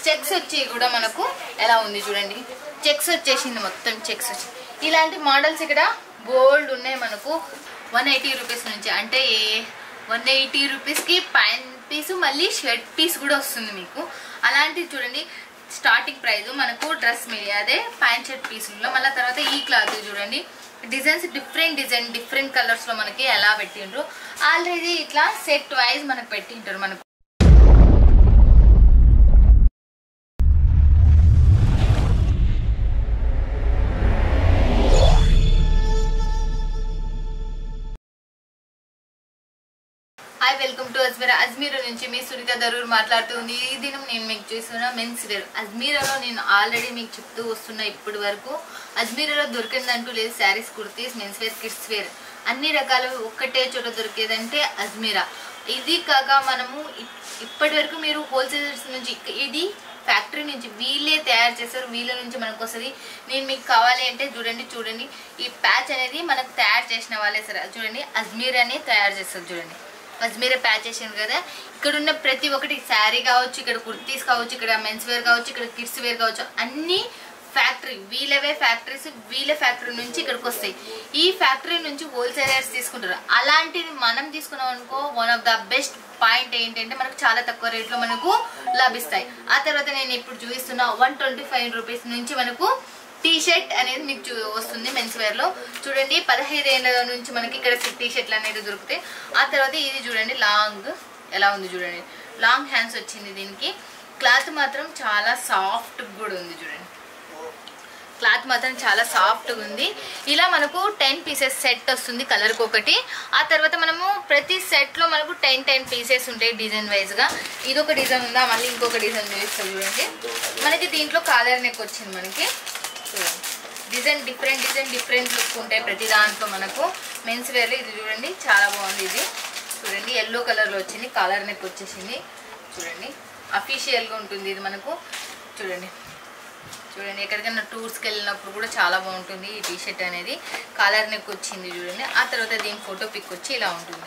checks వచ్చి కూడా మనకు ఎలా ఉంది చూడండి చెక్స్ వచ్చేసింది మొత్తం చెక్స్ వచ్చి ఇలాంటి మోడల్స్ ఇక్కడ బోల్డ్ ఉన్నాయి మనకు వన్ ఎయిటీ రూపీస్ నుంచి అంటే వన్ ఎయిటీ రూపీస్కి ప్యాంట్ పీస్ మళ్ళీ షర్ట్ పీస్ కూడా వస్తుంది మీకు అలాంటివి చూడండి స్టార్టింగ్ ప్రైస్ మనకు డ్రెస్ మీద అదే ప్యాంట్ షర్ట్ పీసుల్లో మళ్ళీ తర్వాత ఈ క్లాత్ చూడండి designs different design different colours లో మనకి ఎలా పెట్టిండ్రు ఆల్రెడీ ఇట్లా సెట్ వైజ్ మనకు పెట్టింటారు మనకు hi welcome to Ajmera Ajmera నుంచి మీ సునీత దరూర్ మాట్లాడుతుంది ఈ దినం నేను మీకు చూస్తున్న మెన్స్ వేర్ అజ్మీరాలో నేను ఆల్రెడీ మీకు చెప్తూ వస్తున్నా ఇప్పటి వరకు అజ్మీరాలో దొరికిందంటూ లేదు saris kurtis men's wear kids wear అన్ని రకాలు ఒక్కటే చోట దొరికేదంటే అజ్మీరా ఇది కాక మనము ఇప్- ఇప్పటి వరకు మీరు హోల్సేలర్స్ నుంచి ఇక్క- ఇది ఫ్యాక్టరీ నుంచి వీళ్ళే తయారు చేస్తారు వీళ్ళ నుంచి మనకు వస్తుంది నేను మీకు కావాలి అంటే చూడండి చూడండి ఈ ప్యాచ్ అనేది మనకు తయారు చేసిన వాళ్ళే సరే చూడండి అజ్మీర్ అని తయారు చేస్తారు చూడండి అజ్మీర్ ప్యాచ్ చేసింది కదా ఇక్కడ ఉన్న ప్రతి ఒక్కటి శారీ కావచ్చు ఇక్కడ కుర్తీస్ కావచ్చు ఇక్కడ మెన్స్ వేర్ కావచ్చు ఇక్కడ కిడ్స్ వేర్ కావచ్చు అన్ని ఫ్యాక్టరీ వీళ్ళవే ఫ్యాక్టరీస్ వీళ్ళ ఫ్యాక్టరీ నుంచి ఇక్కడికి వస్తాయి ఈ ఫ్యాక్టరీ నుంచి హోల్సేలర్స్ తీసుకుంటారు అలాంటిది మనం తీసుకున్నాం అనుకో one of the best point ఏంటంటే మనకు చాలా తక్కువ రేట్లో మనకు లభిస్తాయి ఆ తర్వాత నేను ఇప్పుడు చూపిస్తున్న వన్ ట్వంటీ ఫైవ్ రూపీస్ నుంచి మనకు టీ షర్ట్ అనేది మీకు చూ వస్తుంది మెన్స్ వేర్ లో చూడండి పదహైదు ఏళ్ళ నుంచి మనకి ఇక్కడ టీ షర్ట్లు అనేది దొరుకుతాయి ఆ తర్వాత ఇది చూడండి లాంగ్ ఎలా ఉంది చూడండి లాంగ్ హ్యాండ్స్ వచ్చింది దీనికి క్లాత్ మాత్రం చాలా సాఫ్ట్ కూడా ఉంది చూడండి క్లాత్ మాత్రం చాలా సాఫ్ట్గా ఉంది ఇలా మనకు టెన్ పీసెస్ సెట్ వస్తుంది కలర్కి ఒకటి ఆ తర్వాత మనము ప్రతి సెట్లో మనకు టెన్ టెన్ పీసెస్ ఉంటాయి డిజైన్ వైజ్గా ఇదొక డిజైన్ ఉందా మళ్ళీ ఇంకొక డిజైన్ చూపిస్తాం చూడండి మనకి దీంట్లో కాలర్ నెక్ వచ్చింది మనకి చూడండి design different design different look ఉంటాయి ప్రతి దాంట్లో మనకు మెన్స్ వేర్లో ఇది చూడండి చాలా బాగుంది ఇది చూడండి ఎల్లో కలర్లో వచ్చింది కాలర్ నెక్ వచ్చేసింది చూడండి అఫీషియల్గా ఉంటుంది ఇది మనకు చూడండి చూడండి ఎక్కడికైనా టూర్స్కి వెళ్ళినప్పుడు కూడా చాలా బాగుంటుంది ఈ టీ షర్ట్ అనేది కాలర్ నెక్ వచ్చింది చూడండి ఆ తర్వాత దీని ఫోటో పిక్ వచ్చి ఇలా ఉంటుంది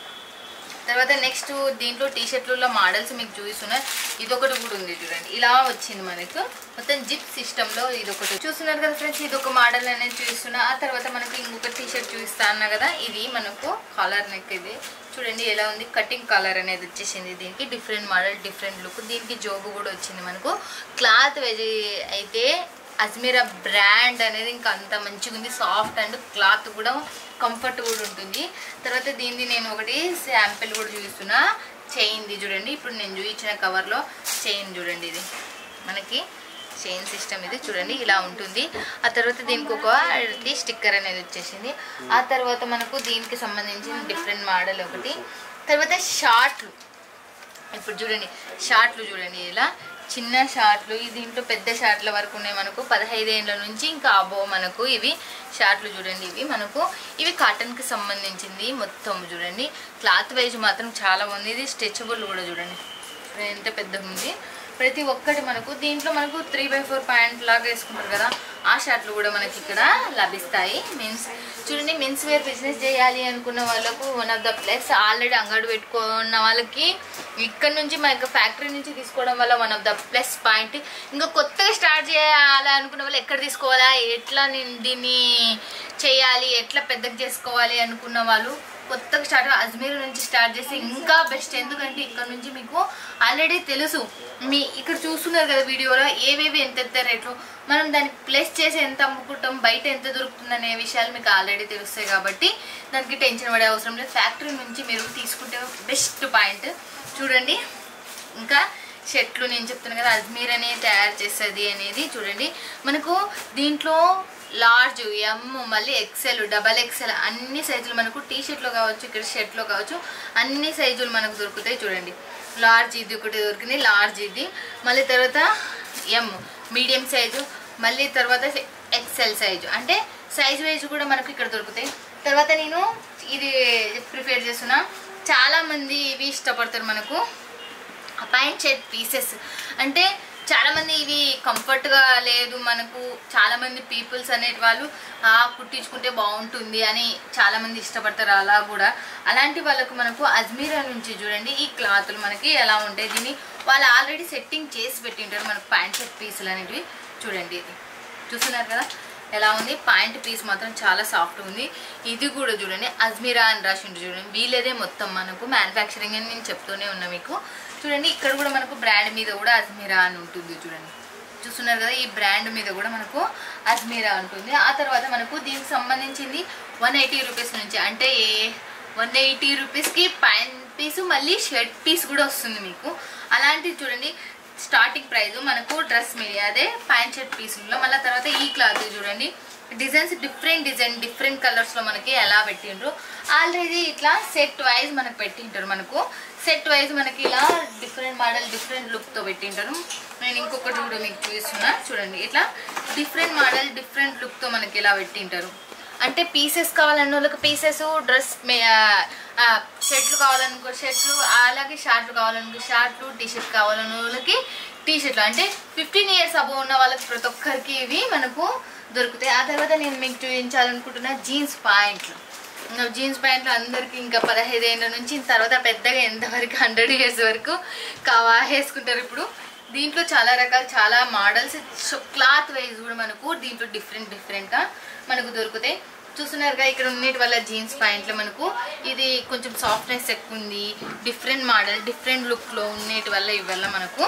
తర్వాత నెక్స్ట్ దీంట్లో టీ షర్ట్లలో మోడల్స్ మీకు చూపిస్తున్నా ఇదొకటి కూడా ఉంది చూడండి ఇలా వచ్చింది మనకు మొత్తం జిప్ సిస్టంలో ఇదొకటి చూస్తున్నారు కదా ఫ్రెండ్స్ ఇదొక మోడల్ అనేది చూపిస్తున్నా ఆ తర్వాత మనకి ఇంకొక టీ షర్ట్ చూపిస్తా అన్నా కదా ఇది మనకు కాలర్ నెక్ ఇది చూడండి ఎలా ఉంది కటింగ్ కలర్ అనేది వచ్చేసింది దీనికి డిఫరెంట్ మోడల్ డిఫరెంట్ లుక్ దీనికి జోబు కూడా వచ్చింది మనకు క్లాత్ వెజ్ అయితే అజ్మీరా బ్రాండ్ అనేది ఇంకా అంత మంచిగా ఉంది సాఫ్ట్ అండ్ క్లాత్ కూడా కంఫర్ట్ కూడా ఉంటుంది తర్వాత దీన్ని నేను ఒకటి శాంపిల్ కూడా చూపిస్తున్నా చైన్ది చూడండి ఇప్పుడు నేను చూపించిన కవర్లో చైన్ చూడండి ఇది మనకి చైన్ సిస్టమ్ ఇది చూడండి ఇలా ఉంటుంది ఆ తర్వాత దీనికి ఒక స్టిక్కర్ అనేది వచ్చేసింది ఆ తర్వాత మనకు దీనికి సంబంధించిన డిఫరెంట్ మోడల్ ఒకటి తర్వాత షార్ట్లు ఇప్పుడు చూడండి షార్ట్లు చూడండి ఇలా చిన్న షార్ట్లు ఈ దీంట్లో పెద్ద షార్ట్ల వరకు ఉన్నాయి మనకు పదహైదేళ్ళ నుంచి ఇంకా అబో మనకు ఇవి షార్ట్లు చూడండి ఇవి మనకు ఇవి కాటన్కి సంబంధించింది మొత్తం చూడండి క్లాత్ వైజ్ మాత్రం చాలా బాగుంది ఇది స్ట్రెచబుల్ కూడా చూడండి ఎంత పెద్దగా ఉంది ప్రతి ఒక్కటి మనకు దీంట్లో మనకు త్రీ బై ఫోర్ ప్యాంట్ లాగా వేసుకుంటారు కదా ఆ షర్ట్లు కూడా మనకి ఇక్కడ లభిస్తాయి మీన్స్ చూడండి మెన్స్ వేర్ బిజినెస్ చేయాలి అనుకున్న వాళ్ళకు one of the plus already అంగడి పెట్టుకున్న వాళ్ళకి ఇక్కడ నుంచి మనకి ఫ్యాక్టరీ నుంచి తీసుకోవడం వల్ల one of the plus point ఇంకా కొత్తగా స్టార్ట్ చేయాలి అనుకున్న వాళ్ళు ఎక్కడ తీసుకోవాలా ఎట్లా నేను దీన్ని చేయాలి ఎట్లా పెద్దగా చేసుకోవాలి అనుకున్న వాళ్ళు కొత్తగా స్టార్ట్ అజ్మీర్ నుంచి స్టార్ట్ చేస్తే ఇంకా బెస్ట్ ఎందుకంటే ఇక్కడ నుంచి మీకు ఆల్రెడీ తెలుసు మీ ఇక్కడ చూస్తున్నారు కదా వీడియోలో ఏవేవి ఎంత ఎంత రేట్లు మనం దాన్ని ప్లస్ చేసి ఎంత అమ్ముకుంటాం బయట ఎంత దొరుకుతుంది అనే విషయాలు మీకు ఆల్రెడీ తెలుస్తాయి కాబట్టి దానికి టెన్షన్ పడే అవసరం లేదు ఫ్యాక్టరీ నుంచి మీరు తీసుకుంటే బెస్ట్ పాయింట్ చూడండి ఇంకా షర్ట్లు నేను చెప్తున్నాను కదా అజ్మీర్ అనే తయారు చేస్తుంది అనేది చూడండి మనకు దీంట్లో లార్జ్ ఎమ్ మళ్ళీ ఎక్సెల్ డబల్ ఎక్సెల్ అన్ని సైజులు మనకు టీ షర్ట్లో కావచ్చు ఇక్కడ షర్ట్లో కావచ్చు అన్ని సైజులు మనకు దొరుకుతాయి చూడండి లార్జ్ ఇది ఒకటి దొరికింది లార్జ్ ఇది మళ్ళీ తర్వాత ఎమ్ మీడియం సైజు మళ్ళీ తర్వాత ఎక్సెల్ సైజు అంటే సైజ్ వైజ్ కూడా మనకు ఇక్కడ దొరుకుతాయి తర్వాత నేను ఇది ప్రిపేర్ చేస్తున్నా చాలామంది ఇవి ఇష్టపడతారు మనకు ప్యాంట్ షర్ట్ పీసెస్ అంటే చాలా మంది ఇవి కంఫర్ట్ గా లేదు మనకు చాలా మంది పీపుల్స్ అనేటి వాళ్ళు ఆ కుట్టించుకుంటే బాగుంటుంది అని చాలా మంది ఇష్టపడతారు అలా కూడా అలాంటి వాళ్ళకు మనకు అజ్మీరా నుంచి చూడండి ఈ క్లాతులు మనకి ఎలా ఉంటాయి దీన్ని వాళ్ళు ఆల్రెడీ సెట్టింగ్ చేసి పెట్టింటారు మనకు ప్యాంట్ షర్ట్ పీసులు అనేటివి చూడండి ఇది చూస్తున్నారు కదా ఎలా ఉంది పాయింట్ పీస్ మాత్రం చాలా సాఫ్ట్ ఉంది ఇది కూడా చూడండి అజ్మీరా అని రాసి ఉంటుంది చూడండి వీళ్ళదే మొత్తం మనకు మ్యానుఫ్యాక్చరింగ్ అని నేను చెప్తూనే ఉన్నా మీకు చూడండి ఇక్కడ కూడా మనకు బ్రాండ్ మీద కూడా అజ్మీరా అని ఉంటుంది చూడండి చూస్తున్నారు కదా ఈ బ్రాండ్ మీద కూడా మనకు అజ్మీరా ఉంటుంది ఆ తర్వాత మనకు దీనికి సంబంధించింది వన్ ఎయిటీ రూపీస్ నుంచి అంటే వన్ ఎయిటీ రూపీస్కి ప్యాంట్ పీస్ మళ్ళీ షర్ట్ పీస్ కూడా వస్తుంది మీకు అలాంటివి చూడండి స్టార్టింగ్ ప్రైస్ మనకు డ్రెస్ మీద అదే ప్యాంట్ షర్ట్ పీసుల్లో మళ్ళీ తర్వాత ఈ క్లాత్ చూడండి డిజైన్స్ డిఫరెంట్ డిజైన్ డిఫరెంట్ కలర్స్లో మనకి ఎలా పెట్టిండ్రు ఆల్రెడీ ఇట్లా సెట్ వైజ్ మనకు పెట్టింటారు మనకు సెట్ వైజ్ మనకి ఇలా డిఫరెంట్ మోడల్ డిఫరెంట్ లుక్తో పెట్టింటారు నేను ఇంకొకటి కూడా మీకు చూపిస్తున్నా చూడండి ఇట్లా డిఫరెంట్ మోడల్ డిఫరెంట్ లుక్తో మనకి ఇలా పెట్టింటారు అంటే పీసెస్ కావాలన్న వాళ్ళకి పీసెస్ డ్రెస్ షర్ట్లు కావాలనుకో షర్ట్లు అలాగే షార్ట్లు కావాలనుకో షార్ట్లు టీ షర్ట్ కావాలన్న వాళ్ళకి టీ షర్ట్లు అంటే ఫిఫ్టీన్ ఇయర్స్ అబో ఉన్న వాళ్ళకి ప్రతి ఒక్కరికి ఇవి మనకు దొరుకుతాయి ఆ తర్వాత నేను మీకు చూపించాలనుకుంటున్న జీన్స్ ప్యాంట్లు ఇంకా జీన్స్ ప్యాంట్లు అందరికి ఇంకా పదహైదు ఏళ్ళ నుంచి తర్వాత పెద్దగా ఎంతవరకు హండ్రెడ్ ఇయర్స్ వరకు కావా వేసుకుంటారు ఇప్పుడు దీంట్లో చాలా రకాల చాలా మోడల్స్ క్లాత్ వైజ్ కూడా మనకు దీంట్లో డిఫరెంట్ డిఫరెంట్గా మనకు దొరుకుతాయి చూస్తున్నారుగా ఇక్కడ ఉన్నటి వల్ల జీన్స్ ప్యాంట్లు మనకు ఇది కొంచెం సాఫ్ట్నెస్ ఎక్కువ ఉంది డిఫరెంట్ మోడల్ డిఫరెంట్ లుక్లో ఉన్నటి వల్ల ఇవల్ల మనకు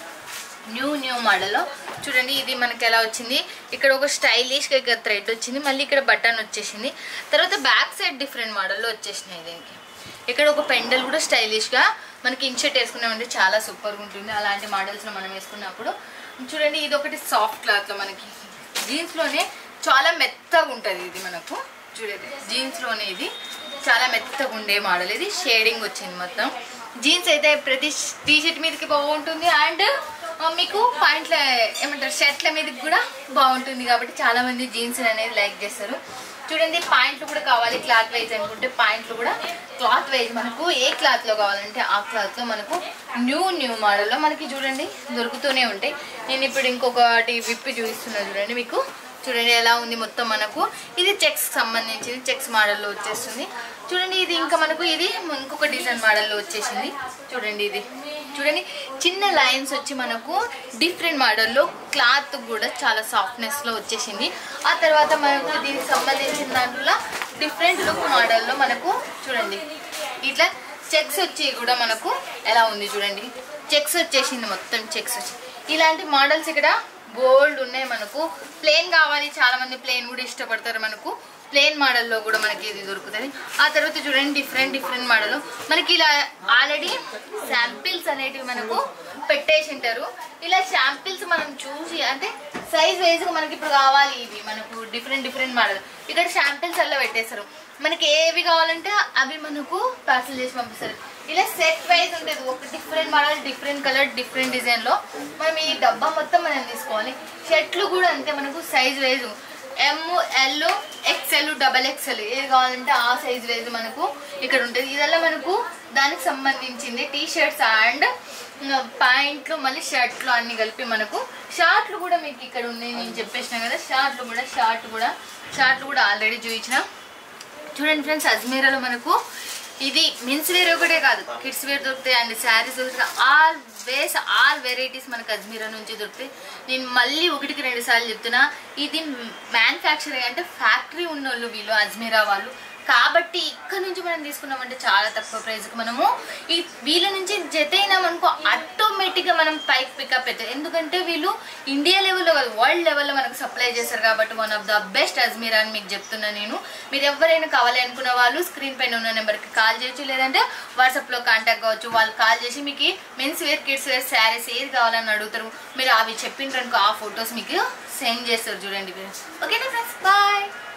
న్యూ న్యూ మోడల్ చూడండి ఇది మనకి ఎలా వచ్చింది ఇక్కడ ఒక స్టైలిష్గా ఇక్కడ థ్రెడ్ వచ్చింది మళ్ళీ ఇక్కడ బటన్ వచ్చేసింది తర్వాత బ్యాక్ సైడ్ డిఫరెంట్ మోడల్లో వచ్చేసినాయి దీనికి ఇక్కడ ఒక పెండల్ కూడా స్టైలిష్గా మనకి ఇన్షర్ట్ వేసుకున్నామంటే చాలా సూపర్గా ఉంటుంది అలాంటి మోడల్స్లో మనం వేసుకున్నప్పుడు చూడండి ఇది ఒకటి సాఫ్ట్ క్లాత్లో మనకి జీన్స్లోనే చాలా మెత్తగా ఉంటుంది ఇది మనకు చూడండి జీన్స్లోనే ఇది చాలా మెత్తగా ఉండే మోడల్ ఇది షేడింగ్ వచ్చింది మొత్తం జీన్స్ అయితే ప్రతి టీ షర్ట్ మీదకి బాగుంటుంది అండ్ మీకు పాయింట్ల ఏమంటారు షర్ట్ల మీదకి కూడా బాగుంటుంది కాబట్టి చాలా మంది జీన్స్ అనేది లైక్ చేస్తారు చూడండి పాయింట్లు కూడా కావాలి క్లాత్ వైజ్ అనుకుంటే పాయింట్లు కూడా క్లాత్ వైజ్ మనకు ఏ క్లాత్ లో కావాలంటే ఆ క్లాత్ లో మనకు న్యూ న్యూ మోడల్లో మనకి చూడండి దొరుకుతూనే ఉంటాయి నేను ఇప్పుడు ఇంకొకటి విప్పి చూపిస్తున్నా చూడండి మీకు చూడండి ఎలా ఉంది మొత్తం మనకు ఇది చెక్స్ సంబంధించింది చెక్స్ మోడల్లో వచ్చేస్తుంది చూడండి ఇది ఇంకా మనకు ఇది ఇంకొక డిజైన్ మోడల్లో వచ్చేసింది చూడండి ఇది చూడండి చిన్న లైన్స్ వచ్చి మనకు డిఫరెంట్ మోడల్లో క్లాత్ కూడా చాలా సాఫ్ట్నెస్లో వచ్చేసింది ఆ తర్వాత మనకు దీనికి సంబంధించిన దాంట్లో డిఫరెంట్ లుక్ మోడల్లో మనకు చూడండి ఇట్లా చెక్స్ వచ్చి కూడా మనకు ఎలా ఉంది చూడండి చెక్స్ వచ్చేసింది మొత్తం చెక్స్ వచ్చి ఇలాంటి మోడల్స్ ఇక్కడ బోల్డ్ ఉన్నాయి మనకు ప్లేన్ కావాలి చాలా మంది ప్లేన్ కూడా ఇష్టపడతారు మనకు ప్లేన్ మోడల్లో కూడా మనకి ఇది దొరుకుతుంది ఆ తర్వాత చూడండి డిఫరెంట్ డిఫరెంట్ మోడల్ మనకి ఇలా ఆల్రెడీ శాంపిల్స్ అనేటివి మనకు పెట్టేసి ఉంటారు ఇలా శాంపిల్స్ మనం చూసి అంటే సైజ్ వైజ్గా మనకి ఇప్పుడు కావాలి ఇవి మనకు డిఫరెంట్ డిఫరెంట్ మోడల్ ఇక్కడ శాంపిల్స్ అలా పెట్టేస్తారు మనకి ఏవి కావాలంటే అవి మనకు పార్సల్ చేసి పంపిస్తారు ఇలా సెట్ వైజ్ ఉంటుంది ఒక different model different colour different డిజైన్లో మనం ఈ డబ్బా మొత్తం మనం తీసుకోవాలి షర్ట్లు కూడా అంతే మనకు size wise M L XL double XL ఏది కావాలంటే ఆ సైజ్ వైజ్ మనకు ఇక్కడ ఉంటుంది ఇదల్లా మనకు దానికి సంబంధించింది టీ షర్ట్స్ అండ్ ప్యాంట్లు మళ్ళీ షర్ట్లు అన్ని కలిపి మనకు షార్ట్లు కూడా మీకు ఇక్కడ ఉన్నాయి నేను చెప్పేసిన కదా షార్ట్లు కూడా షార్ట్ కూడా షార్ట్లు కూడా ఆల్రెడీ చూపించిన చూడండి ఫ్రెండ్స్ అజ్మీరాలో మనకు ఇది మెన్స్ వేర్ ఒకటే కాదు కిడ్స్ వేర్ దొరుకుతాయి అండ్ శారీస్ దొరుకుతాయి ఆల్ వేస్ ఆల్ వెరైటీస్ మనకు అజ్మీరా నుంచి దొరుకుతాయి నేను మళ్ళీ ఒకటికి రెండు సార్లు చెప్తున్నా ఇది మ్యానుఫ్యాక్చరింగ్ అంటే ఫ్యాక్టరీ ఉన్నోళ్ళు వీళ్ళు అజ్మీరా వాళ్ళు కాబట్టి ఇక్కడ నుంచి మనం తీసుకున్నామంటే చాలా తక్కువ ప్రైస్కి మనము ఈ వీళ్ళ నుంచి జత అయినామనుకో ఆటోమేటిక్గా మనం పైకి పికప్ అవుతాయి ఎందుకంటే వీళ్ళు ఇండియా లెవెల్లో కాదు వరల్డ్ లెవెల్లో మనకు సప్లై చేస్తారు కాబట్టి one of the best Ajmera అని మీకు చెప్తున్నా నేను మీరు ఎవరైనా కావాలి అనుకున్న వాళ్ళు స్క్రీన్ పైన ఉన్న నెంబర్కి కాల్ చేయొచ్చు లేదంటే వాట్సాప్లో కాంటాక్ట్ కావచ్చు వాళ్ళు కాల్ చేసి మీకు men's wear kids wear saris ఏది కావాలని అడుగుతారు మీరు అవి చెప్పిండ్రనుకో ఆ ఫొటోస్ మీకు సెండ్ చేస్తారు చూడండి ఓకేనా ఫ్రెండ్స్ బాయ్